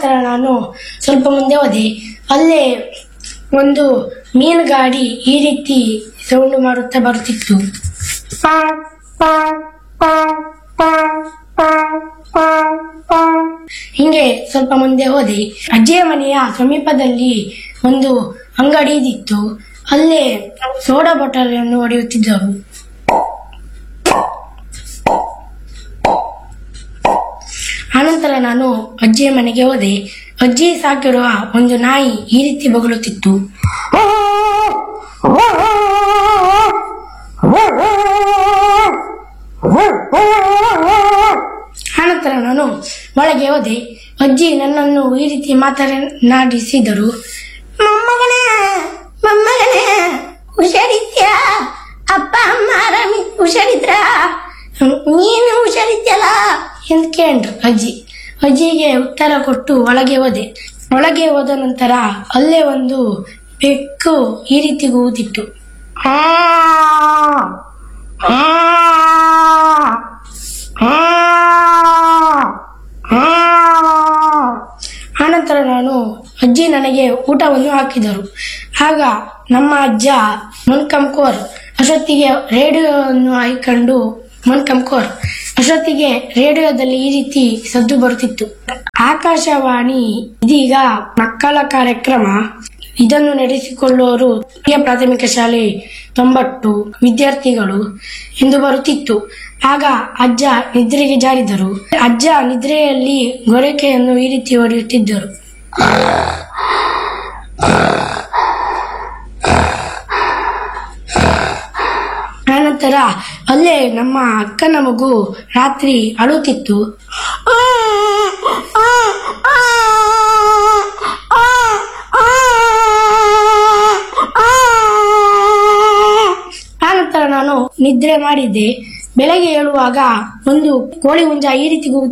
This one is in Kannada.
ಆನಂತರ ನಾನು ಸ್ವಲ್ಪ ಮುಂದೆ ಹೋದೆ ಅಲ್ಲೇ ಒಂದು ಮೀನುಗಾಡಿ ಈ ರೀತಿ ಸೌಂಡ್ ಮಾಡುತ್ತಾ ಬರುತ್ತಿತ್ತು ಹಿಂಗೆ ಸ್ವಲ್ಪ ಮುಂದೆ ಹೋದೆ ಅಜ್ಜಿಯ ಮನೆಯ ಸಮೀಪದಲ್ಲಿ ಒಂದು ಅಂಗಡಿ ಇದ್ದಿತ್ತು ಅಲ್ಲೇ ಸೋಡಾ ಬಾಟಲ್ ಅನ್ನು ಹೊಡೆಯುತ್ತಿದ್ದರು ಆನಂತರ ನಾನು ಅಜ್ಜಿಯ ಮನೆಗೆ ಹೋದೆ ಅಜ್ಜಿ ಸಾಕಿರುವ ಒಂದು ನಾಯಿ ಈ ರೀತಿ ಬಗಲುತ್ತಿತ್ತು ಆನಂತರ ನಾನು ಒಳಗೆ ಹೋದೆ ಅಜ್ಜಿ ನನ್ನನ್ನು ಈ ರೀತಿ ಮಾತನಾಡಿಸಿದರು ಮೊಮ್ಮಗನೇ ಮೊಮ್ಮಗನೇ ಹುಷಾರಿದ್ಯಾ ಅಪ್ಪ ಅಮ್ಮ ಆರಾಮಿ ಹುಷಾರಿದ್ರ ನೀನು ಹುಷಾರಿದ್ಯಲ್ಲ ಎಂದು ಕೇಂದ್ರ ಅಜ್ಜಿ ಅಜ್ಜಿಗೆ ಉತ್ತರ ಕೊಟ್ಟು ಒಳಗೆ ಹೋದೆ ಒಳಗೆ ಹೋದ ನಂತರ ಅಲ್ಲೇ ಒಂದು ಬೆಕ್ಕು ಈ ರೀತಿ ಕೂತಿತ್ತು ಆನಂತರ ನಾನು ಅಜ್ಜಿ ನನಗೆ ಊಟವನ್ನು ಹಾಕಿದರು ಆಗ ನಮ್ಮ ಅಜ್ಜ ಮೊನ್ಕಂಕೋರ್ ಅಷ್ಟೊತ್ತಿಗೆ ರೇಡಿಯೋವನ್ನು ಹಾಕಿಕೊಂಡು ಮೊನ್ಕಂಕೋರ್ ಅಷ್ಟೊತ್ತಿಗೆ ರೇಡಿಯೋದಲ್ಲಿ ಈ ರೀತಿ ಸದ್ದು ಬರುತ್ತಿತ್ತು ಆಕಾಶವಾಣಿ ಇದೀಗ ಮಕ್ಕಳ ಕಾರ್ಯಕ್ರಮ ಇದನ್ನು ನಡೆಸಿಕೊಳ್ಳುವವರು ಹಿರಿಯ ಪ್ರಾಥಮಿಕ ಶಾಲೆ ತೊಂಬತ್ತು ವಿದ್ಯಾರ್ಥಿಗಳು ಎಂದು ಬರುತ್ತಿತ್ತು ಆಗ ಅಜ್ಜ ನಿದ್ರೆಗೆ ಜಾರಿದರು ಅಜ್ಜ ನಿದ್ರೆಯಲ್ಲಿ ಗೊರಕೆಯನ್ನು ಈ ರೀತಿ ಹೊಡೆಯುತ್ತಿದ್ದರು ಆನಂತರ ಅಲ್ಲೇ ನಮ್ಮ ಅಕ್ಕನ ಮಗು ರಾತ್ರಿ ಅಳುತ್ತಿತ್ತು ಆನಂತರ ನಾನು ನಿದ್ರೆ ಮಾಡಿದ್ದೆ ಬೆಳಗ್ಗೆ ಏಳುವಾಗ ಒಂದು ಕೋಳಿ ಹುಂಜ ಈ ರೀತಿ ಕೂಗುತ್ತಿತ್ತು